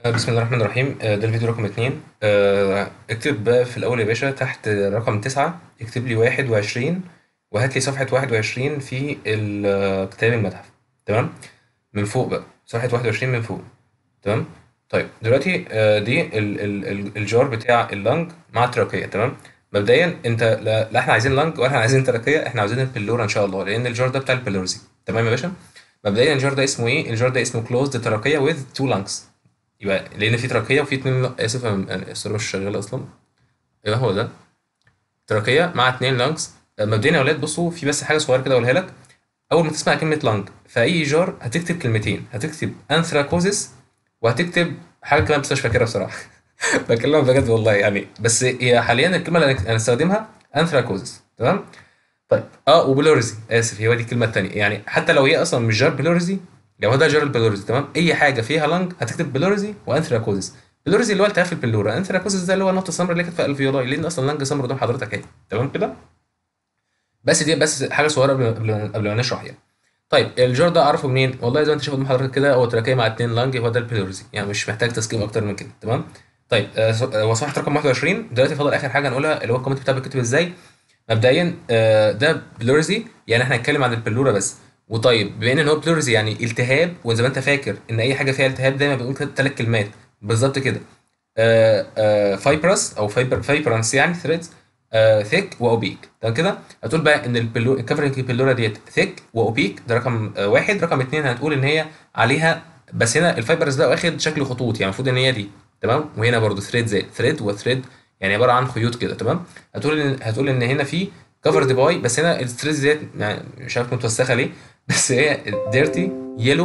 آه، بسم الله الرحمن الرحيم آه، ده الفيديو رقم اتنين آه، اكتب بقى في الأول يا باشا تحت رقم تسعة اكتب لي واحد وعشرين وهات لي صفحة واحد وعشرين في ال- كتاب المتحف تمام من فوق بقى صفحة واحد وعشرين من فوق تمام طيب دلوقتي آه، دي ال ال ال الجار بتاع اللنج مع التراكية تمام مبدئيا انت لا, لا احنا عايزين لنج ولا احنا عايزين تراكية احنا عاوزين البلورا ان شاء الله لان الجار ده بتاع البلورزي تمام يا باشا مبدئيا الجار ده اسمه ايه الجار ده اسمه كلوزد تراكية with two lungs يبقى لان في تراكيه وفي اتنين اسف أنا- أنا الصوره مش شغاله اصلا يبقى هو ده تراكيه مع اتنين لانجز مبدئيا يا اولاد بصوا في بس حاجه صغيره كده اقولها لك اول ما تسمع كلمه لانج في اي جار هتكتب كلمتين هتكتب انثراكوزيس وهتكتب حاجه كمان بس مش فاكرها بصراحه بكلمك بجد والله يعني بس هي حاليا الكلمه اللي انا هنستخدمها انثراكوزيس تمام طيب اه وبلورزي اسف هي دي الكلمه الثانيه يعني حتى لو هي اصلا مش جار بلورزي لو هو ده جار البلورزي تمام اي حاجه فيها لانج هتكتب بلورزي وانثراكوزيس بلورزي اللي هو التهاب في البلورا انثراكوزيس ده اللي هو النقطه السمراء اللي كانت في الفيولاي لان اصلا لانج سمراء قدام حضرتك اهي تمام كده بس دي بس حاجه صغيره قبل قبل قبل ما نشرح يعني طيب الجار ده اعرفه منين والله زي ما انت شايف قدام حضرتك كده هو تراكيه مع اتنين لانج هو ده البلورزي يعني مش محتاج تسكيب اكتر من كده تمام طيب آه، ص- آه، وصفحه رقم 21 دلوقتي فاضل اخر حاجه نقولها اللي هو الكومنت بتاعه بيتكتب ازاي مبدئيا آه، ده بلورزي يعني احنا هنتكلم عن البلورا بس وطيب بما ان هو بلورزي يعني التهاب وزي ما انت فاكر ان اي حاجه فيها التهاب دايما بنقول ثلاث كلمات بالظبط كده فايبرس او فايبر فايبرانس يعني ثريدز ثيك واوبيك تمام كده هتقول بقى ان البلو الكفرنج بلورا ديت ثيك واوبيك ده رقم آه، واحد رقم اتنين هتقول ان هي عليها بس هنا الفايبرز ده واخد شكل خطوط يعني المفروض ان هي دي تمام وهنا برضو ثريد زي ثريد وثريد يعني عباره عن خيوط كده تمام هتقول ان هتقول ان هنا في كفرد باي بس هنا الثريدز ديت يعني مش عارف متوسخه ليه بس هي ديرتي يلو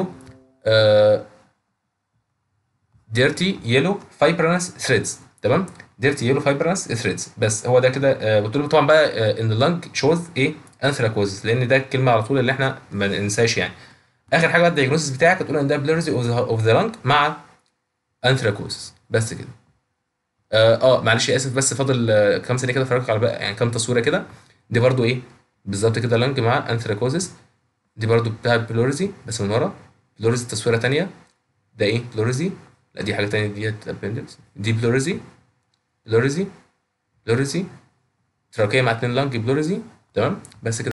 ديرتي يلو فايبرنس ثريدز تمام ديرتي يلو فايبرنس ثريدز بس هو ده كده آه، قلت له طبعا بقى آه، ان اللنج شوز ايه انثراكوزس لان ده الكلمه على طول اللي احنا ما ننساش يعني اخر حاجه بقى الدايجنوستس بتاعك هتقول ان ده بلورزي اوف ذا لنج مع انثراكوزس بس كده اه آه، معلش اسف بس فاضل آه، كام ثانيه كده افرجك على بقى يعني كام تصويره كده دي برضو ايه بالظبط كده لنج مع انثراكوزس دي برضو بتاع بلورزي بس من ورا بلورزي تصويره تانية ده ايه بلورزي لا دي حاجه تانية ديت appendix. دي بلورزي بلورزي بلورزي تراكيه مع اتنين لانج بلورزي تمام بس كده